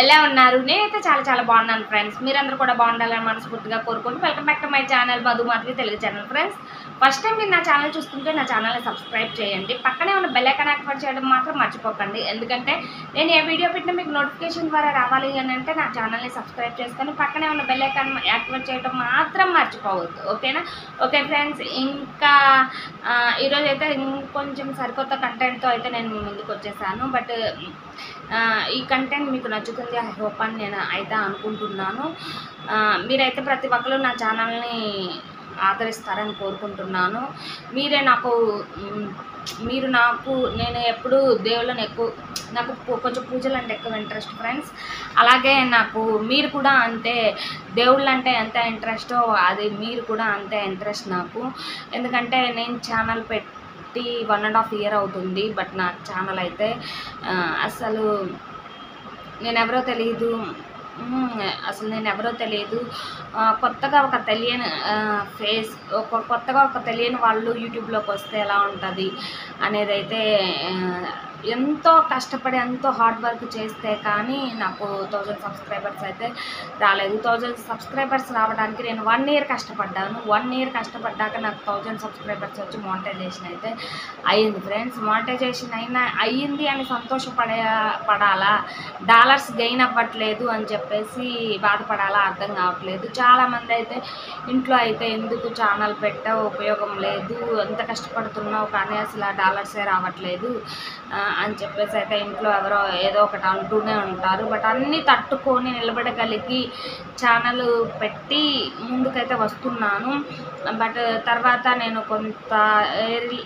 ఎలా ఉన్నారు నేనైతే చాలా చాలా బాగున్నాను ఫ్రెండ్స్ మీరందరూ కూడా బాగుండాలని మనస్ఫూర్తిగా కోరుకుంటూ welcome back to my channel Madhu Madhavi Telugu channel friends first time మీరు నా ఛానల్ చూస్తుంటే నా ఛానల్ని సబ్స్క్రైబ్ చేయండి పక్కనే ఉన్న బెల్ ఐకాన్ యాక్టివేట్ చేయడం మాత్రం మర్చిపోకండి ఎందుకంటే నేను ఏ వీడియో పెట్టినా మీకు నోటిఫికేషన్ ద్వారా రావాలి అని అంటే నా ఛానల్ని సబ్స్క్రైబ్ చేసుకొని పక్కనే ఉన్న బెల్ ఐకాన్ యాక్టివేట్ చేయడం మాత్రం మర్చిపోవద్దు ఓకేనా ఓకే ఫ్రెండ్స్ ఇంకా ఆ, ఈరోజు అయితే ఇంకొంచెం సరికొత్త కంటెంట్తో అయితే నేను మీ ముందుకు వచ్చేసాను బట్ ఆ, ఈ కంటెంట్ మీకు నచ్చుతుంది ఐ హోప్ అని నేను అయితే అనుకుంటున్నాను ఆ, మీరైతే ప్రతి ఒక్కరు నా ఛానల్ని ఆదరిస్తారని కోరుకుంటున్నాను మీరే నాకు మ్, మీరు నాకు నేను ఎప్పుడు దేవుళ్ళని ఎక్కువ నాకు పూ- కొంచెం పూజలు అంటే ఎక్కువ ఇంట్రెస్ట్ ఫ్రెండ్స్ అలాగే నాకు మీరు కూడా అంతే దేవుళ్ళు అంటే ఎంత ఇంట్రెస్టో అది మీరు కూడా అంతే ఇంట్రెస్ట్ నాకు ఎందుకంటే నేను ఛానల్ పెట్టి వన్ అండ్ హాఫ్ ఇయర్ అవుతుంది బట్ నా ఛానల్ అయితే ఆ, అసలు నేను ఎవరో తెలియదు మ్మ్, అసలు నేను ఎవరో తెలియదు ఆ, కొత్తగా ఒక తెలియని ఫేస్ ఒక కొత్తగా ఒక తెలియని వాళ్ళు యూట్యూబ్లోకి వస్తే ఎలా ఉంటుంది అనేది అయితే ఆ, ఎంతో కష్టపడి ఎంతో హార్డ్ వర్క్ చేస్తే కానీ నాకు థౌజండ్ సబ్స్క్రైబర్స్ అయితే రాలేదు థౌజండ్ సబ్స్క్రైబర్స్ రావడానికి నేను వన్ ఇయర్ కష్టపడ్డాను వన్ ఇయర్ కష్టపడ్డాక నాకు థౌజండ్ సబ్స్క్రైబర్స్ వచ్చి మానిటైజేషన్ అయితే అయ్యింది ఫ్రెండ్స్ మానిటైజేషన్ అయినా అయ్యింది అని సంతోషపడే పడాలా డాలర్స్ గెయిన్ అవ్వట్లేదు అని చెప్పేసి బాధపడాలా అర్థం కావట్లేదు చాలామంది అయితే ఇంట్లో అయితే ఎందుకు ఛానల్ పెట్టా ఉపయోగం లేదు ఎంత కష్టపడుతున్నావు కానీ అసలు ఆ డాలర్సే రావట్లేదు ఆ, అని చెప్పేసి అయితే ఇంట్లో ఎవరో ఏదో ఒకటి అంటూనే ఉంటారు బట్ అన్నీ తట్టుకొని నిలబడగలిగి ఛానల్ పెట్టి ముందుకైతే వస్తున్నాను బట్ తర్వాత నేను కొంత ఏరి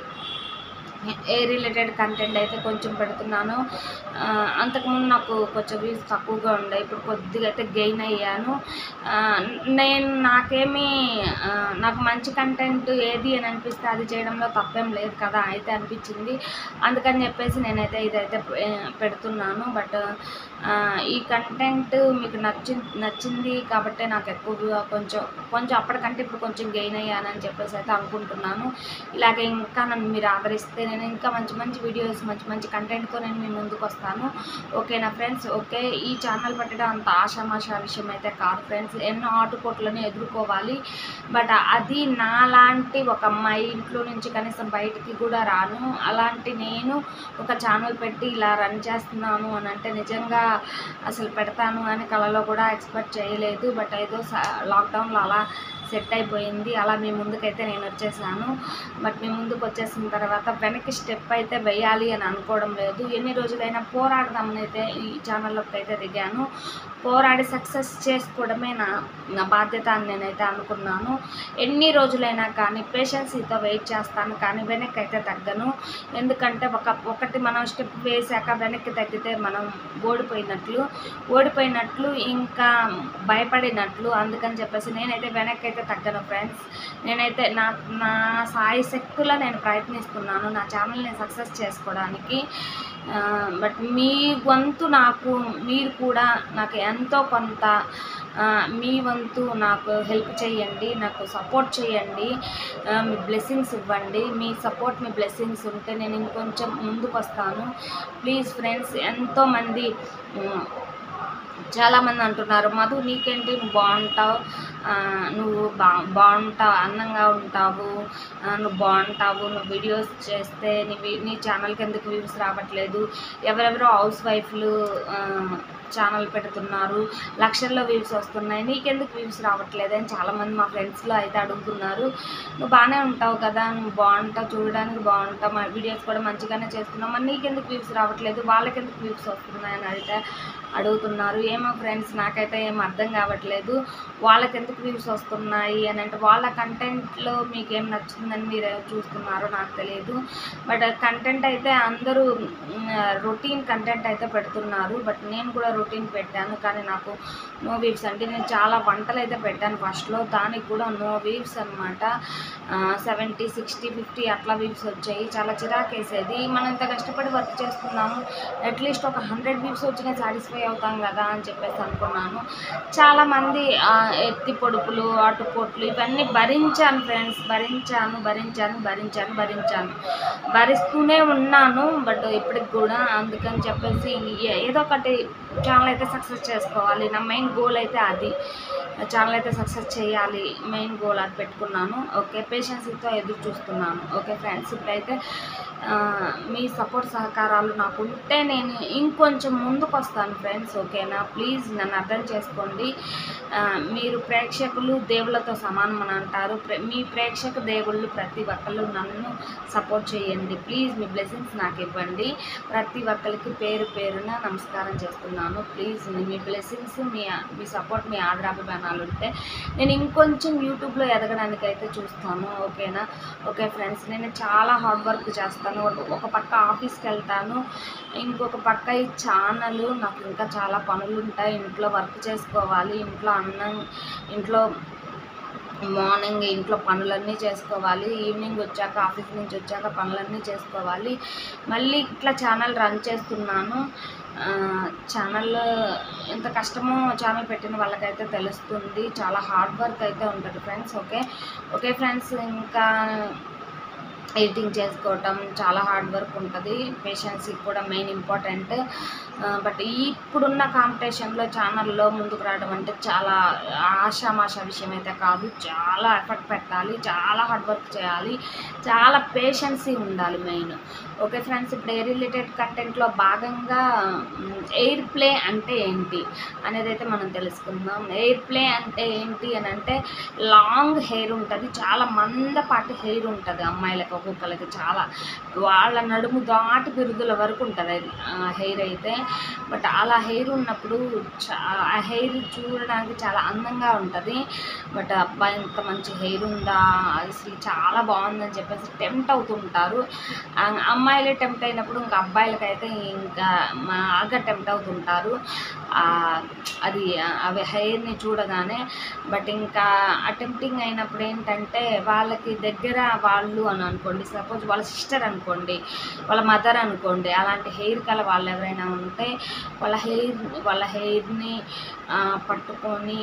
ఏ రిలేటెడ్ కంటెంట్ అయితే కొంచెం పెడుతున్నాను ఆ, అంతకుముందు నాకు కొంచెం వ్యూస్ తక్కువగా ఉండే ఇప్పుడు కొద్దిగా అయితే గెయిన్ అయ్యాను ఆ, నేను నాకేమీ ఆ, నాకు మంచి కంటెంట్ ఏది అని అనిపిస్తే అది చేయడంలో తప్పేం లేదు కదా అయితే అనిపించింది అందుకని చెప్పేసి నేనైతే ఇదైతే పె- పెడుతున్నాను బట్ ఆ, ఈ కంటెంట్ మీకు నచ్చి నచ్చింది కాబట్టి నాకు ఎక్కువగా కొంచెం కొంచెం అప్పటికంటే ఇప్పుడు కొంచెం గెయిన్ అయ్యానని చెప్పేసి అయితే అనుకుంటున్నాను ఇలాగే ఇంకా నన్ను మీరు ఆదరిస్తే నేను ఇంకా మంచి మంచి వీడియోస్ మంచి మంచి కంటెంట్తో నేను మీ ముందుకు వస్తాను ఓకేనా ఫ్రెండ్స్ ఓకే ఈ ఛానల్ పెట్టడం అంత ఆషామాషా విషయం అయితే కాదు ఫ్రెండ్స్ ఎన్నో ఆటుపోట్లను ఎదుర్కోవాలి బట్ అది నాలాంటి ఒక అమ్మాయి ఇంట్లో నుంచి కనీసం బయటికి కూడా రాను అలాంటి నేను ఒక ఛానల్ పెట్టి ఇలా రన్ చేస్తున్నాను అని అంటే నిజంగా అసలు పెడతాను అని కళలో కూడా ఎక్స్పెక్ట్ చేయలేదు బట్ ఏదో లాక్డౌన్లో అలా సెట్ అయిపోయింది అలా మీ ముందుకైతే నేను వచ్చేసాను బట్ మీ ముందుకు వచ్చేసిన తర్వాత వెనక్కి స్టెప్ అయితే వేయాలి అని అనుకోవడం లేదు ఎన్ని రోజులైనా పోరాడదామని అయితే ఈ ఛానల్లోకి అయితే దిగాను పోరాడి సక్సెస్ చేసుకోవడమే నా నా బాధ్యత అని నేనైతే అనుకున్నాను ఎన్ని రోజులైనా కానీ పేషెన్సీతో వెయిట్ చేస్తాను కానీ వెనక్కి అయితే తగ్గను ఎందుకంటే ఒక ఒకటి మనం స్టెప్ వేసాక వెనక్కి తగ్గితే మనం ఓడిపోయినట్లు ఓడిపోయినట్లు ఇంకా భయపడినట్లు అందుకని చెప్పేసి నేనైతే వెనక్కి అయితే తగ్గను ఫ్రెండ్స్ నేనైతే నా నా సాయి శక్తుల నేను ప్రయత్నిస్తున్నాను నా ఛానల్ని సక్సెస్ చేసుకోవడానికి బట్ మీ వంతు నాకు మీరు కూడా నాకు ఎంతో కొంత ఆ, మీ వంతు నాకు హెల్ప్ చేయండి నాకు సపోర్ట్ చేయండి ఆ, మీ బ్లెస్సింగ్స్ ఇవ్వండి మీ సపోర్ట్ మీ బ్లెస్సింగ్స్ ఉంటే నేను ఇంకొంచెం ముందుకు వస్తాను ప్లీజ్ ఫ్రెండ్స్ ఎంతోమంది ఉమ్, చాలామంది అంటున్నారు మధు నీకేంటి నువ్వు బాగుంటావు ఆ, నువ్వు బా బాగుంటావు అందంగా ఉంటావు ఆ, నువ్వు బాగుంటావు నువ్వు వీడియోస్ చేస్తే నీ వి- నీ ఛానల్కి ఎందుకు వ్యూస్ రావట్లేదు ఎవరెవరో హౌస్ వైఫ్లు ఛానల్ పెడుతున్నారు లక్షల్లో వ్యూస్ వస్తున్నాయి నీకెందుకు వ్యూస్ రావట్లేదు అని చాలామంది మా ఫ్రెండ్స్లో అయితే అడుగుతున్నారు నువ్వు బాగానే ఉంటావు కదా నువ్వు బాగుంటావు చూడడానికి బాగుంటావు మా వీడియోస్ కూడా మంచిగానే చేస్తున్నావు మరి నీకెందుకు వ్యూస్ రావట్లేదు వాళ్ళకెందుకు వ్యూస్ వస్తున్నాయి అని అడిగితే అడుగుతున్నారు ఏమో ఫ్రెండ్స్ నాకైతే ఏం అర్థం కావట్లేదు వాళ్ళకి ఎందుకు వ్యూస్ వస్తున్నాయి అని అంటే వాళ్ళ కంటెంట్లో మీకు ఏం నచ్చుతుందని మీరు చూస్తున్నారో నాకు తెలియదు బట్ కంటెంట్ అయితే అందరూ రొటీన్ కంటెంట్ అయితే పెడుతున్నారు బట్ నేను కూడా రొటీన్ పెట్టాను కానీ నాకు నో వీవ్స్ అంటే నేను చాలా వంటలు అయితే పెట్టాను ఫస్ట్లో దానికి కూడా నో వీవ్స్ అనమాట సెవెంటీ సిక్స్టీ ఫిఫ్టీ అట్లా వీవ్స్ వచ్చాయి చాలా చిరాకేసేది మనం ఇంత కష్టపడి వర్క్ చేస్తున్నాము అట్లీస్ట్ ఒక హండ్రెడ్ వీవ్స్ వచ్చినా సాటిస్ఫై అవుతాం కదా అని చెప్పేసి అనుకున్నాను చాలామంది ఆ, ఎత్తి పొడుపులు అటుపోట్లు ఇవన్నీ భరించాను ఫ్రెండ్స్ భరించాను భరించాను భరించాను భరించాను భరిస్తూనే ఉన్నాను బట్ ఇప్పటికి కూడా అందుకని చెప్పేసి ఏ- ఏదో ఒకటి ఛానల్ అయితే సక్సెస్ చేసుకోవాలి నా మెయిన్ గోల్ అయితే అది ఛానల్ అయితే సక్సెస్ చేయాలి మెయిన్ గోల్ అది పెట్టుకున్నాను ఓకే పేషెన్సీతో ఎదురు చూస్తున్నాను ఓకే ఫ్రెండ్స్ ఇప్పుడైతే ఆ, మీ సపోర్ట్ సహకారాలు నాకు ఉంటే నేను ఇంకొంచెం ముందుకు వస్తాను ఫ్రెండ్స్ ఓకేనా ప్లీజ్ నన్ను అర్థం చేసుకోండి ఆ, మీరు ప్రేక్షకులు దేవుళ్ళతో సమానం అని అంటారు ప్రే- మీ ప్రేక్షక దేవుళ్ళు ప్రతి ఒక్కళ్ళు నన్ను సపోర్ట్ చేయండి ప్లీజ్ మీ బ్లెస్సింగ్స్ నాకు ఇవ్వండి ప్రతి ఒక్కరికి పేరు పేరున నమస్కారం చేస్తున్నాను ప్లీజ్ మీ బ్లెస్సింగ్స్ మీ మీ సపోర్ట్ మీ ఆదరాభిమానాలు ఉంటే నేను ఇంకొంచెం యూట్యూబ్లో ఎదగడానికి అయితే చూస్తాను ఓకేనా ఓకే ఫ్రెండ్స్ నేను చాలా హార్డ్ వర్క్ చేస్తాను ఒక- ఒక పక్క ఆఫీస్కి వెళ్తాను ఇంకొక పక్క ఈ ఛానల్ నాకు ఇంకా చాలా పనులు ఉంటాయి ఇంట్లో వర్క్ చేసుకోవాలి ఇంట్లో అన్నం ఇంట్లో మార్నింగ్ ఇంట్లో పనులన్నీ చేసుకోవాలి ఈవినింగ్ వచ్చాక ఆఫీస్ నుంచి వచ్చాక పనులన్నీ చేసుకోవాలి మళ్ళీ ఇట్లా ఛానల్ రన్ చేస్తున్నాను ఛానల్ ఎంత కష్టమో ఛానల్ పెట్టిన వాళ్ళకైతే తెలుస్తుంది చాలా హార్డ్ వర్క్ అయితే ఉంటుంది ఫ్రెండ్స్ ఓకే ఓకే ఫ్రెండ్స్ ఇంకా ఎడిటింగ్ చేసుకోవటం చాలా హార్డ్ వర్క్ ఉంటుంది పేషెన్సీ కూడా మెయిన్ ఇంపార్టెంట్ బట్ ఇప్పుడున్న కాంపిటీషన్లో ఛానల్లో ముందుకు రావడం అంటే చాలా ఆషామాష విషయం అయితే కాదు చాలా ఎఫర్ట్ పెట్టాలి చాలా హార్డ్ వర్క్ చేయాలి చాలా పేషెన్సీ ఉండాలి మెయిన్ ఓకే ఫ్రెండ్స్ ఇప్పుడు ఎయిర్ రిలేటెడ్ కంటెంట్లో భాగంగా ఎయిర్ ప్లే అంటే ఏంటి అనేది అయితే మనం తెలుసుకుందాం ఎయిర్ ప్లే అంటే ఏంటి అని అంటే లాంగ్ హెయిర్ ఉంటుంది చాలా మందపాటి హెయిర్ ఉంటుంది అమ్మాయిలకు ఒక్కొక్కరికి చాలా వాళ్ళ నడుము దాటి బిరుదుల వరకు ఉంటుంది హెయిర్ అయితే బట్ అలా హెయిర్ ఉన్నప్పుడు చా ఆ హెయిర్ చూడడానికి చాలా అందంగా ఉంటుంది బట్ అబ్బాయి ఇంత మంచి హెయిర్ ఉందా అసలు చాలా బాగుందని చెప్పేసి టెంప్ట్ అవుతుంటారు ఆ అమ్మాయిలే టెంప్ట్ అయినప్పుడు ఇంకా అబ్బాయిలకైతే ఇంకా బాగా టెంప్ట్ అవుతుంటారు ఆ, అది అవి హెయిర్ని చూడగానే బట్ ఇంకా అటెంప్టింగ్ అయినప్పుడు ఏంటంటే వాళ్ళకి దగ్గర వాళ్ళు అని అనుకోండి సపోజ్ వాళ్ళ సిస్టర్ అనుకోండి వాళ్ళ మదర్ అనుకోండి అలాంటి హెయిర్ కల వాళ్ళు ఎవరైనా ఉంటే వాళ్ళ హెయిర్ వాళ్ళ హెయిర్ని పట్టుకొని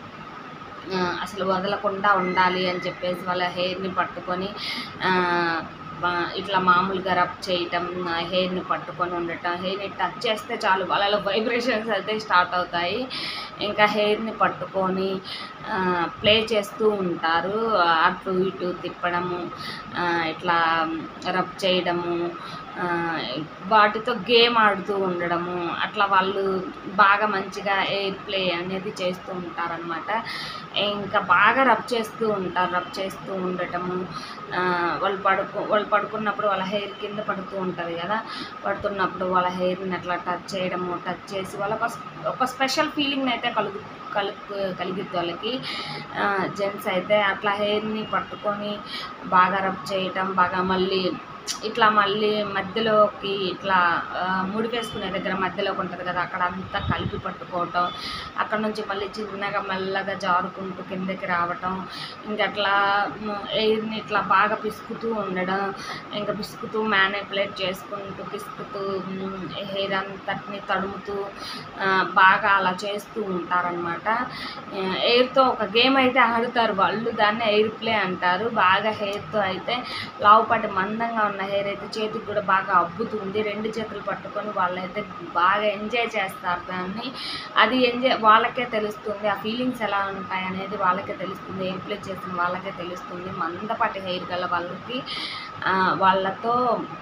ఆ, అసలు వదలకుండా ఉండాలి అని చెప్పేసి వాళ్ళ హెయిర్ని పట్టుకొని ఆ, బా- ఇట్లా మామూలుగా రబ్ చేయటం హెయిర్ని పట్టుకొని ఉండటం హెయిర్ని టచ్ చేస్తే చాలు వాళ్ళలో వైబ్రేషన్స్ అయితే స్టార్ట్ అవుతాయి ఇంకా హెయిర్ని పట్టుకొని ప్లే చేస్తూ ఉంటారు అటు ఇటు తిప్పడము ఆ, ఇట్లా రబ్ చేయడము ఆ, వాటితో గేమ్ ఆడుతూ ఉండడము అట్లా వాళ్ళు బాగా మంచిగా ఎయిర్ ప్లే అనేది చేస్తూ ఉంటారనమాట ఇంకా బాగా రబ్ చేస్తూ ఉంటారు రబ్ చేస్తూ ఉండటము ఆ, వాళ్ళు పడుకో వాళ్ళు పడుకున్నప్పుడు వాళ్ళ హెయిర్ కింద పడుతూ ఉంటుంది కదా పడుతున్నప్పుడు వాళ్ళ హెయిర్ని అట్లా టచ్ చేయడము టచ్ చేసి వాళ్ళకి ఒక స్పె- ఒక స్పెషల్ ఫీలింగ్ అయితే కలుగు కలుగు కలిగిద్ది వాళ్ళకి జెంట్స్ అయితే అట్లా హెయిర్ని పట్టుకొని బాగా రబ్ చేయటం బాగా మళ్ళీ ఇట్లా మళ్ళీ మధ్యలోకి ఇట్లా ఆ, ముడి వేసుకునే దగ్గర మధ్యలోకి ఉంటుంది కదా అక్కడ అంతా కలిపి పట్టుకోవటం అక్కడ నుంచి మళ్ళీ చిన్నగా మెల్లగా జారుకుంటూ కిందకి రావటం ఇంకా అట్లా ఎయిర్ని ఇట్లా బాగా పిసుకుతూ ఉండడం ఇంకా పిసుకుతూ మ్యానిపులేట్ చేసుకుంటూ పిసుకుతూ హెయిర్ అంతటిని తడుముతూ ఆ, బాగా అలా చేస్తూ ఉంటారనమాట ఎయిర్తో ఒక గేమ్ అయితే ఆడుతారు వాళ్ళు దాన్ని ఎయిర్ ప్లే అంటారు బాగా హెయిర్తో అయితే లావుపాటి మందంగా ఉన్న హెయిర్ అయితే చేతికి కూడా బాగా అబ్బుతుంది రెండు చేతులు పట్టుకొని వాళ్ళైతే బాగా ఎంజాయ్ చేస్తారు దాన్ని అది ఎంజాయ్ వాళ్ళకే తెలుస్తుంది ఆ ఫీలింగ్స్ ఎలా ఉంటాయి అనేది వాళ్ళకే తెలుస్తుంది ఎయిర్ ప్లే చేసిన వాళ్ళకే తెలుస్తుంది మందపాటి హెయిర్ గల వాళ్ళకి ఆ, వాళ్ళతో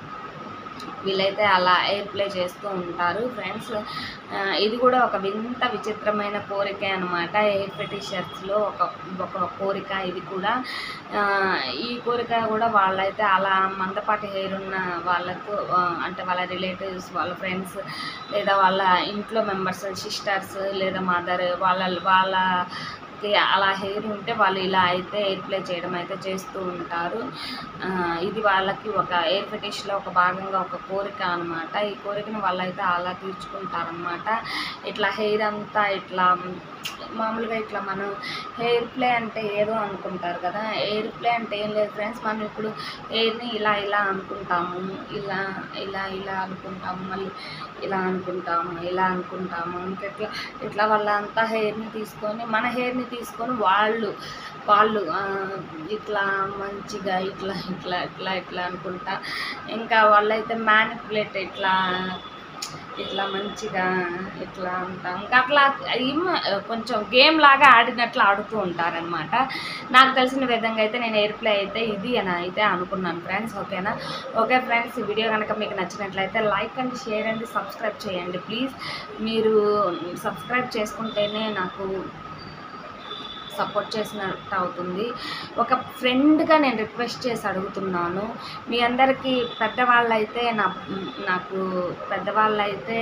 వీళ్ళైతే అలా ఎయిర్ ప్లే చేస్తూ ఉంటారు ఫ్రెండ్స్ ఇది కూడా ఒక వింత విచిత్రమైన కోరిక అనమాట ఎయిర్ ఫెటిషర్స్లో ఒక ఒక కోరిక ఇది కూడా ఆ, ఈ కోరిక కూడా వాళ్ళైతే అలా మందపాటి హెయిర్ ఉన్న వాళ్ళతో ఆ, అంటే వాళ్ళ రిలేటివ్స్ వాళ్ళ ఫ్రెండ్స్ లేదా వాళ్ళ ఇంట్లో మెంబర్స్ సిస్టర్స్ లేదా మదర్ వాళ్ళ వాళ్ళ కి అలా హెయిర్ ఉంటే వాళ్ళు ఇలా అయితే ఎయిర్ ప్లే చేయడం అయితే చేస్తూ ఉంటారు ఆ, ఇది వాళ్ళకి ఒక ఎయిర్ ఫెటిష్లో ఒక భాగంగా ఒక కోరిక అనమాట ఈ కోరికను వాళ్ళైతే అలా తీర్చుకుంటారనమాట ఇట్లా హెయిర్ అంతా ఇట్లా మామూలుగా ఇట్లా మనం హెయిర్ ప్లే అంటే ఏదో అనుకుంటారు కదా ఎయిర్ ప్లే అంటే ఏం లేదు ఫ్రెండ్స్ మనం ఇప్పుడు ఎయిర్ని ఇలా ఇలా అనుకుంటాము ఇలా ఇలా ఇలా అనుకుంటాము మళ్ళీ ఇలా అనుకుంటాము ఇలా అనుకుంటాము ఇంకెట్లా ఇట్లా వాళ్ళంతా హెయిర్ని తీసుకొని మన హెయిర్ని తీసుకొని వాళ్ళు వాళ్ళు ఆ, ఇట్లా మంచిగా ఇట్లా ఇట్లా ఇట్లా ఇట్లా అనుకుంటా ఇంకా వాళ్ళైతే మ్యానిపులేట్ ఇట్లా ఇట్లా మంచిగా ఇట్లా ఉంటాం ఇంకా అట్లా ఏం కొంచెం గేమ్ లాగా ఆడినట్లు ఆడుతూ ఉంటారనమాట నాకు తెలిసిన విధంగా అయితే నేను ఎయిర్ ప్లే అయితే ఇది అని అయితే అనుకున్నాను ఫ్రెండ్స్ ఓకేనా ఓకే ఫ్రెండ్స్ ఈ వీడియో కనుక మీకు నచ్చినట్లయితే like and share and subscribe చేయండి ప్లీజ్ మీరు సబ్స్క్రైబ్ చేసుకుంటేనే నాకు సపోర్ట్ చేసినట్టు అవుతుంది ఒక ఫ్రెండ్గా నేను రిక్వెస్ట్ చేసి అడుగుతున్నాను మీ అందరికీ పెద్దవాళ్ళైతే నా నాకు పెద్దవాళ్ళైతే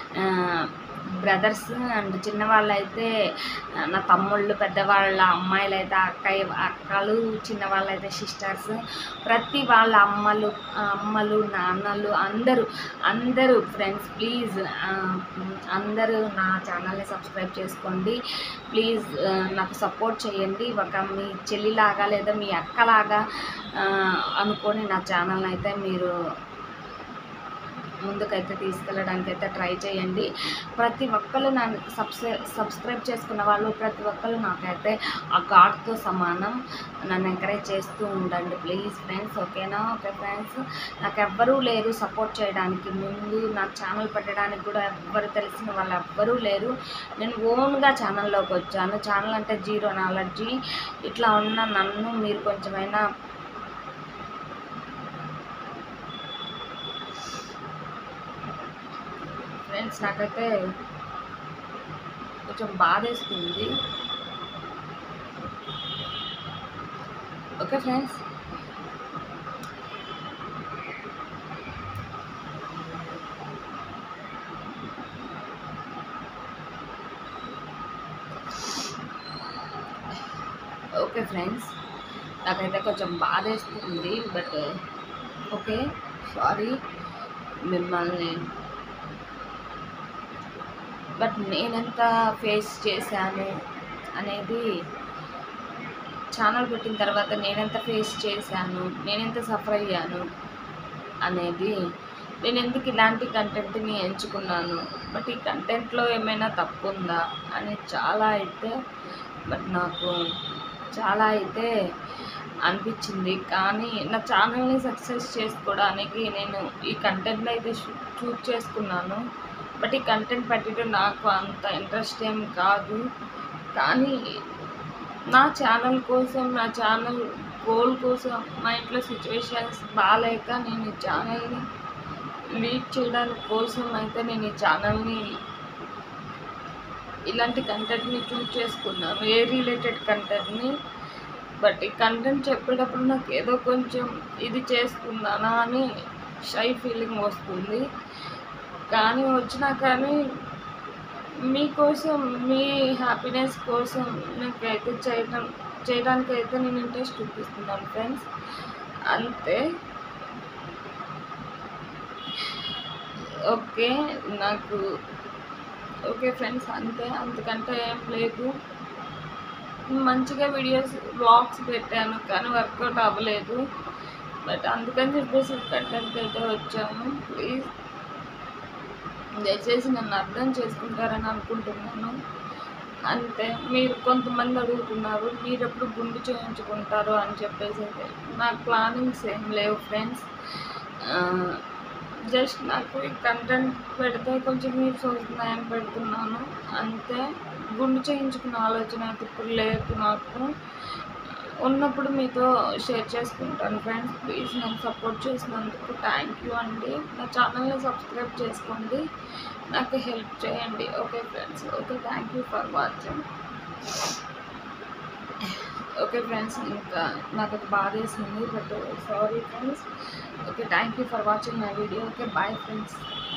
బ్రదర్స్ అండ్ చిన్నవాళ్ళైతే ఆ, నా తమ్ముళ్ళు పెద్దవాళ్ళ అమ్మాయిలు అయితే అక్కయ్య అక్కలు చిన్నవాళ్ళు అయితే సిస్టర్స్ ప్రతి వాళ్ళ అమ్మలు ఆ, అమ్మలు నాన్నలు అందరూ అందరూ ఫ్రెండ్స్ ప్లీజ్ అందరూ నా ఛానల్ని సబ్స్క్రైబ్ చేసుకోండి ప్లీజ్ ఆ, నాకు సపోర్ట్ చేయండి ఒక మీ చెల్లిలాగా లేదా మీ అక్కలాగా ఆ, అనుకొని నా ఛానల్ని అయితే మీరు ముందుకైతే తీసుకెళ్ళడానికి అయితే ట్రై చేయండి ప్రతి ఒక్కరు నన్ను సబ్స్క్రై సబ్స్క్రైబ్ చేసుకున్న వాళ్ళు ప్రతి ఒక్కరు నాకైతే ఆ గాడ్తో సమానం నన్ను ఎంకరేజ్ చేస్తూ ఉండండి ప్లీజ్ ఫ్రెండ్స్ ఓకేనా ఓకే ఫ్రెండ్స్ నాకు ఎవ్వరూ లేరు సపోర్ట్ చేయడానికి ముందు నా ఛానల్ పెట్టడానికి కూడా ఎవ్వరు తెలిసిన వాళ్ళు ఎవ్వరూ లేరు నేను ఓన్గా ఛానల్లోకి వచ్చాను ఛానల్ అంటే జీరో నాలెడ్జీ ఇట్లా ఉన్న నన్ను మీరు కొంచెమైనా ఫ్రెండ్స్ నాకైతే కొంచెం బాధేస్తుంది ఓకే ఫ్రెండ్స్ ఓకే ఫ్రెండ్స్ నాకైతే కొంచెం బాధేస్తుంది బట్ ఓకే సారీ మిమ్మల్ని బట్ నేనెంత ఫేస్ చేశాను అనేది ఛానల్ పెట్టిన తర్వాత నేనెంత ఫేస్ చేశాను నేనెంత సఫర్ అయ్యాను అనేది నేను ఎందుకు ఇలాంటి కంటెంట్ని ఎంచుకున్నాను బట్ ఈ కంటెంట్లో ఏమైనా తప్పు ఉందా అని చాలా అయితే బట్ నాకు చాలా అయితే అనిపించింది కానీ నా ఛానల్ని సక్సెస్ చేసుకోవడానికి నేను ఈ కంటెంట్ని అయితే చూస్ చేసుకున్నాను బట్ ఈ కంటెంట్ పెట్టడం నాకు అంత ఇంట్రెస్ట్ ఏం కాదు కానీ నా ఛానల్ కోసం నా ఛానల్ గోల్ కోసం మా ఇంట్లో సిచ్యువేషన్స్ బాగాలేక నేను ఈ ఛానల్ని లీడ్ చేయడానికి కోసం అయితే నేను ఈ ఛానల్ని ఇలాంటి కంటెంట్ని చూస్ చేసుకున్నాను ఏ రిలేటెడ్ కంటెంట్ని బట్ ఈ కంటెంట్ చెప్పేటప్పుడు నాకు ఏదో కొంచెం ఇది చేసుకున్నానా అని షై ఫీలింగ్ వస్తుంది కానీ వచ్చినా కానీ మీకోసం మీ హ్యాపీనెస్ కోసం నాకైతే చేయడం చేయడానికి అయితే నేను ఇంట్రెస్ట్ చూపిస్తున్నాను ఫ్రెండ్స్ అంతే ఓకే నాకు ఓకే ఫ్రెండ్స్ అంతే అంతకంటే ఏం లేదు మంచిగా వీడియోస్ బ్లాగ్స్ పెట్టాను కానీ వర్కౌట్ అవ్వలేదు బట్ అందుకని చెప్పేసి కంటెంట్ అయితే వచ్చాను ప్లీజ్ దయచేసి నన్ను అర్థం చేసుకుంటారని అనుకుంటున్నాను అంతే మీరు కొంతమంది అడుగుతున్నారు మీరు ఎప్పుడు గుండు చేయించుకుంటారు అని చెప్పేసి అయితే నాకు ప్లానింగ్స్ ఏం లేవు ఫ్రెండ్స్ జస్ట్ నాకు ఈ కంటెంట్ పెడితే కొంచెం వ్యూస్ వస్తున్నాయని పెడుతున్నాను అంతే గుండు చేయించుకున్న ఆలోచన అయితే ఇప్పుడు లేదు నాకు ఉన్నప్పుడు మీతో షేర్ చేసుకుంటాను ఫ్రెండ్స్ ప్లీజ్ నన్ను సపోర్ట్ చేసినందుకు థ్యాంక్ యూ అండి నా ఛానల్ని సబ్స్క్రైబ్ చేసుకోండి నాకు హెల్ప్ చేయండి okay friends okay thank you for watching okay friends ఇంకా నాకు అది బాధేసింది but sorry friends okay thank you for watching my video okay bye friends